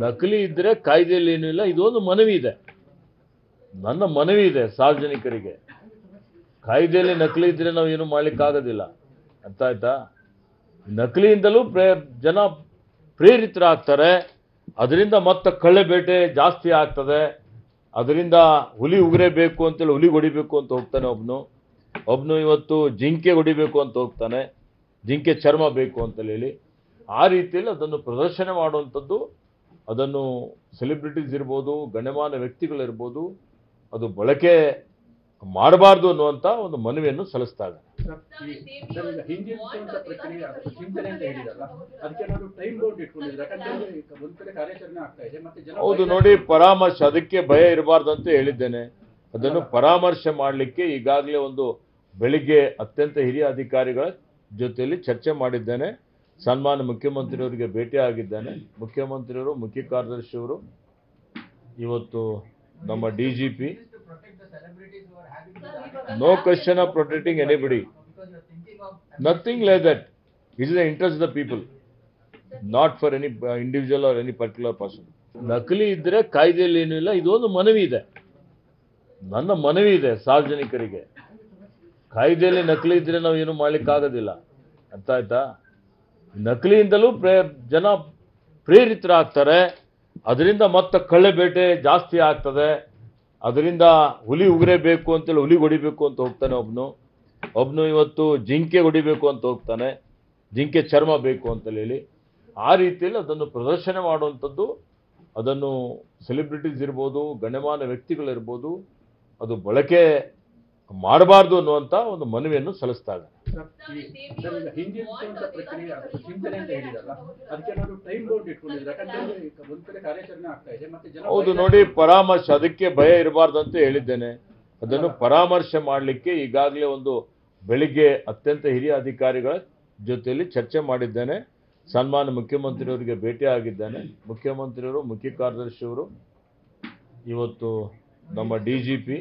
ನಕಲಿ ಇದ್ರೆ ಕಾಯ್ದೆಯಲ್ಲಿ ಏನೂ ಇಲ್ಲ ಇದೊಂದು ಮನವಿ ಇದೆ ನನ್ನ ಮನವಿ ಇದೆ ಸಾರ್ವಜನಿಕರಿಗೆ ಕಾಯ್ದೆಯಲ್ಲಿ ನಕಲಿ ಇದ್ರೆ ನಾವು ಏನು ಮಾಡ್ಲಿಕ್ಕಾಗೋದಿಲ್ಲ ಅರ್ಥ ಆಯ್ತಾ ನಕಲಿಯಿಂದಲೂ ಪ್ರೇ ಜನ ಪ್ರೇರಿತರಾಗ್ತಾರೆ ಅದರಿಂದ ಮತ್ತೆ ಕಳ್ಳೆಬೇಟೆ ಜಾಸ್ತಿ ಆಗ್ತದೆ ಅದರಿಂದ ಹುಲಿ ಉಗುರೇ ಬೇಕು ಅಂತೇಳಿ ಹುಲಿ ಹೊಡಿಬೇಕು ಅಂತ ಹೋಗ್ತಾನೆ ಒಬ್ನು ಒಬ್ನು ಇವತ್ತು ಜಿಂಕೆ ಹೊಡಿಬೇಕು ಅಂತ ಹೋಗ್ತಾನೆ ಜಿಂಕೆ ಚರ್ಮ ಬೇಕು ಅಂತ ಹೇಳಿ ಆ ರೀತಿಯಲ್ಲಿ ಅದನ್ನು ಪ್ರದರ್ಶನ ಮಾಡುವಂಥದ್ದು ಅದನ್ನು ಸೆಲೆಬ್ರಿಟೀಸ್ ಇರ್ಬೋದು ಗಣ್ಯಮಾನ್ಯ ವ್ಯಕ್ತಿಗಳಿರ್ಬೋದು ಅದು ಬಳಕೆ ಮಾಡಬಾರ್ದು ಅನ್ನುವಂಥ ಒಂದು ಮನವಿಯನ್ನು ಸಲ್ಲಿಸ್ತಾ ಇದ್ದಾರೆ ಸರ್, ಈ- ಸರ್, ಈಗ ಹಿಂದಿರುಗಿಸುವಂತ ಪ್ರಕ್ರಿಯೆ ಅದು ಚಿಂತನೆ ಅಂತ ಹೇಳಿದಲ್ಲ ಅದಕ್ಕೆ ನಾವು ಟೈಮ್ ಬೌಂಡ್ ಇಟ್ಕೊಂಡಿದ್ರೆ ಯಾಕಂದ್ರೆ ಈಗ ಒಂದ್ ಕಡೆ ಕಾರ್ಯಾಚರಣೆ ಆಗ್ತಾ ಇದೆ ಮತ್ತೆ ಜನ ಹೌದು ನೋಡಿ ಪರಾಮರ್ಶೆ ಅದಕ್ಕೆ ಭಯ ಇರಬಾರ್ದು ಅಂತ ಹೇಳಿದ್ದೇನೆ ಅದನ್ನು ಪರಾಮರ್ಶೆ ಮಾಡಲಿಕ್ಕೆ ಈಗಾಗಲೇ ಒಂದು ಬೆಳಿಗ್ಗೆ ಅತ್ಯಂತ ಹಿರಿಯ ಅಧಿಕಾರಿಗಳ ಜೊತೆಯಲ್ಲಿ ಚರ್ಚೆ ಮಾಡಿದ್ದೇನೆ ಸನ್ಮಾನ್ಯ ಮುಖ್ಯಮಂತ್ರಿಯವರಿಗೆ ಭೇಟಿ ಆಗಿದ್ದೇನೆ ಮುಖ್ಯಮಂತ್ರಿಯವರು ಮುಖ್ಯ ಕಾರ್ಯದರ್ಶಿಯವರು ಇವತ್ತು ನಮ್ಮ D G P no question of protecting anybody nothing like that it is the interest the people not for any individual or any particular person ನಕಲಿ ಇದ್ರೆ ಕಾಯ್ದೆಯಲ್ಲಿ ಏನೂ ಇಲ್ಲ ಇದೊಂದು ಮನವಿ ಇದೆ ನನ್ನ ಮನವಿ ಇದೆ ಸಾರ್ವಜನಿಕರಿಗೆ ಕಾಯ್ದೆಯಲ್ಲಿ ನಕಲಿ ಇದ್ರೆ ನಾವು ಏನು ಮಾಡ್ಲಿಕ್ಕಾಗೋದಿಲ್ಲ ಅರ್ಥ ಆಯ್ತಾ ನಕಲಿಯಿಂದಲೂ ಪ್ರೇ ಜನ ಪ್ರೇರಿತರಾಗ್ತಾರೆ ಅದರಿಂದ ಮತ್ತೆ ಕಳ್ಳೆಬೇಟೆ ಜಾಸ್ತಿ ಆಗ್ತದೆ ಅದರಿಂದ ಹುಲಿ ಉಗುರೇ ಬೇಕು ಅಂತೇಳಿ ಹುಲಿ ಹೊಡಿಬೇಕು ಅಂತ ಹೋಗ್ತಾನೆ ಒಬ್ನು ಒಬ್ನು ಇವತ್ತು ಜಿಂಕೆ ಹೊಡಿಬೇಕು ಅಂತ ಹೋಗ್ತಾನೆ ಜಿಂಕೆ ಚರ್ಮ ಬೇಕು ಅಂತ ಹೇಳಿ ಆ ರೀತಿಯಲ್ಲಿ ಅದನ್ನು ಪ್ರದರ್ಶನ ಮಾಡುವಂಥದ್ದು ಅದನ್ನು ಸೆಲೆಬ್ರಿಟೀಸ್ ಇರ್ಬೋದು ಗಣ್ಯಮಾನ್ಯ ವ್ಯಕ್ತಿಗಳಿರ್ಬೋದು ಅದು ಬಳಕೆ ಮಾಡಬಾರ್ದು ಅನ್ನುವಂಥ ಒಂದು ಮನವಿಯನ್ನು ಸಲ್ಲಿಸ್ತಾ ಇದ್ದಾರೆ ಸರ್, ಈ- ಸರ್, ಈಗ ಹಿಂದಿರುಗಿಸುವಂತ ಪ್ರಕ್ರಿಯೆ ಅದು ಚಿಂತನೆ ಅಂತ ಹೇಳಿದಲ್ಲ ಅದಕ್ಕೆ ನಾವು ಟೈಮ್ ಬೌಂಡ್ ಇಟ್ಕೊಂಡಿದ್ರೆ ಯಾಕಂದ್ರೆ ಈಗ ಒಂದ್ ಕಡೆ ಕಾರ್ಯಾಚರಣೆ ಆಗ್ತಾ ಇದೆ ಮತ್ತೆ ಜನ ಹೌದು ನೋಡಿ ಪರಾಮರ್ಶೆ ಅದಕ್ಕೆ ಭಯ ಇರಬಾರ್ದು ಅಂತ ಹೇಳಿದ್ದೇನೆ ಅದನ್ನು ಪರಾಮರ್ಶೆ ಮಾಡಲಿಕ್ಕೆ ಈಗಾಗಲೇ ಒಂದು ಬೆಳಿಗ್ಗೆ ಅತ್ಯಂತ ಹಿರಿಯ ಅಧಿಕಾರಿಗಳ ಜೊತೆಯಲ್ಲಿ ಚರ್ಚೆ ಮಾಡಿದ್ದೇನೆ ಸನ್ಮಾನ್ಯ ಮುಖ್ಯಮಂತ್ರಿಯವರಿಗೆ ಭೇಟಿ ಆಗಿದ್ದೇನೆ ಮುಖ್ಯಮಂತ್ರಿಯವರು ಮುಖ್ಯ ಕಾರ್ಯದರ್ಶಿಯವರು ಇವತ್ತು ನಮ್ಮ D G P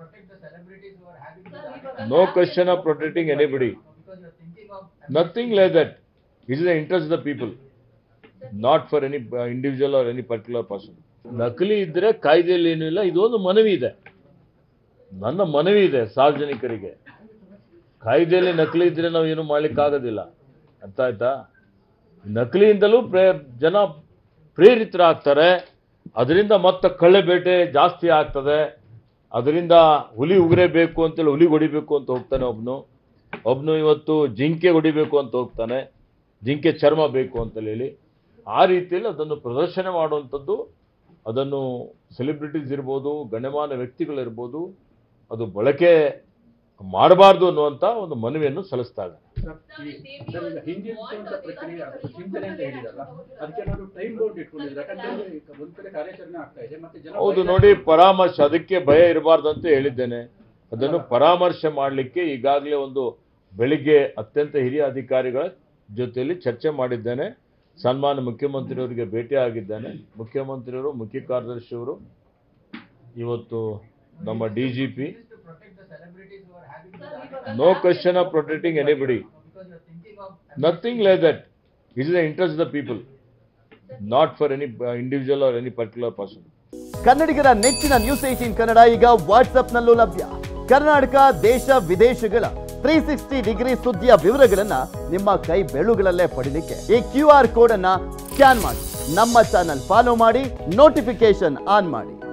no question of protecting anybody nothing like that it is the interest the people not for any individual or any particular person ನಕಲಿ ಇದ್ರೆ ಕಾಯ್ದೆಯಲ್ಲಿ ಏನೂ ಇಲ್ಲ ಇದೊಂದು ಮನವಿ ಇದೆ ನನ್ನ ಮನವಿ ಇದೆ ಸಾರ್ವಜನಿಕರಿಗೆ ಕಾಯ್ದೆಯಲ್ಲಿ ನಕಲಿ ಇದ್ರೆ ನಾವು ಏನು ಮಾಡ್ಲಿಕ್ಕಾಗೋದಿಲ್ಲ ಅರ್ಥ ಆಯ್ತಾ ನಕಲಿಯಿಂದಲೂ ಪ್ರೇ ಜನ ಪ್ರೇರಿತರಾಗ್ತಾರೆ ಅದರಿಂದ ಮತ್ತೆ ಕಳ್ಳೆಬೇಟೆ ಜಾಸ್ತಿ ಆಗ್ತದೆ ಅದರಿಂದ ಹುಲಿ ಉಗುರೇ ಬೇಕು ಅಂತೇಳಿ ಹುಲಿ ಹೊಡಿಬೇಕು ಅಂತ ಹೋಗ್ತಾನೆ ಒಬ್ನು ಒಬ್ನು ಇವತ್ತು ಜಿಂಕೆ ಹೊಡಿಬೇಕು ಅಂತ ಹೋಗ್ತಾನೆ ಜಿಂಕೆ ಚರ್ಮ ಬೇಕು ಅಂತ ಹೇಳಿ ಆ ರೀತಿಯಲ್ಲಿ ಅದನ್ನು ಪ್ರದರ್ಶನ ಮಾಡುವಂಥದ್ದು ಅದನ್ನು ಸೆಲೆಬ್ರಿಟೀಸ್ ಇರ್ಬೋದು ಗಣ್ಯಮಾನ್ಯ ವ್ಯಕ್ತಿಗಳಿರ್ಬೋದು ಅದು ಬಳಕೆ ಮಾಡಬಾರ್ದು ಅನ್ನುವಂಥ ಒಂದು ಮನವಿಯನ್ನು ಸಲ್ಲಿಸ್ತಾ ಇದ್ದಾರೆ ಸರ್, ಈ- ಸರ್, ಈಗ ಹಿಂದಿರುಗಿಸುವಂತ ಪ್ರಕ್ರಿಯೆ ಅದು ಚಿಂತನೆ ಅಂತ ಹೇಳಿದಲ್ಲ ಅದಕ್ಕೆ ನಾವು ಟೈಮ್ ಬೌಂಡ್ ಇಟ್ಕೊಂಡಿದ್ರೆ ಯಾಕಂದ್ರೆ ಈಗ ಒಂದ್ ಕಡೆ ಕಾರ್ಯಾಚರಣೆ ಆಗ್ತಾ ಇದೆ ಮತ್ತೆ ಜನ ಹೌದು ನೋಡಿ ಪರಾಮರ್ಶೆ ಅದಕ್ಕೆ ಭಯ ಇರಬಾರ್ದು ಅಂತ ಹೇಳಿದ್ದೇನೆ ಅದನ್ನು ಪರಾಮರ್ಶೆ ಮಾಡಲಿಕ್ಕೆ ಈಗಾಗಲೇ ಒಂದು ಬೆಳಿಗ್ಗೆ ಅತ್ಯಂತ ಹಿರಿಯ ಅಧಿಕಾರಿಗಳ ಜೊತೆಯಲ್ಲಿ ಚರ್ಚೆ ಮಾಡಿದ್ದೇನೆ ಸನ್ಮಾನ್ಯ ಮುಖ್ಯಮಂತ್ರಿಯವರಿಗೆ ಭೇಟಿ ಆಗಿದ್ದೇನೆ ಮುಖ್ಯಮಂತ್ರಿಯವರು ಮುಖ್ಯ ಕಾರ್ಯದರ್ಶಿಯವರು ಇವತ್ತು ನಮ್ಮ D G P no question of protecting anybody nothing like that it is the interest the people not for any individual or any particular person ಕನ್ನಡಿಗರ ನೆಚ್ಚಿನ ನ್ಯೂಸ್ ಏಟೀನ್ ಕನ್ನಡ ಈಗ ವಾಟ್ಸ್ಆಪ್ನಲ್ಲೂ ಲಭ್ಯ ಕರ್ನಾಟಕ ದೇಶ ವಿದೇಶಗಳ ತ್ರೀ ಸಿಕ್ಸ್ಟಿ ಡಿಗ್ರಿ ಸುದ್ದಿಯ ವಿವರಗಳನ್ನ ನಿಮ್ಮ ಕೈ ಬೆಳುಗಳಲ್ಲೇ ಪಡಿಲಿಕ್ಕೆ ಈ ಕ್ಯೂ ಆರ್ ಕೋಡ್ ಅನ್ನ ಸ್ಕ್ಯಾನ್ ಮಾಡಿ ನಮ್ಮ ಚಾನಲ್ ಫಾಲೋ ಮಾಡಿ ನೋಟಿಫಿಕೇಶನ್ ಆನ್ ಮಾಡಿ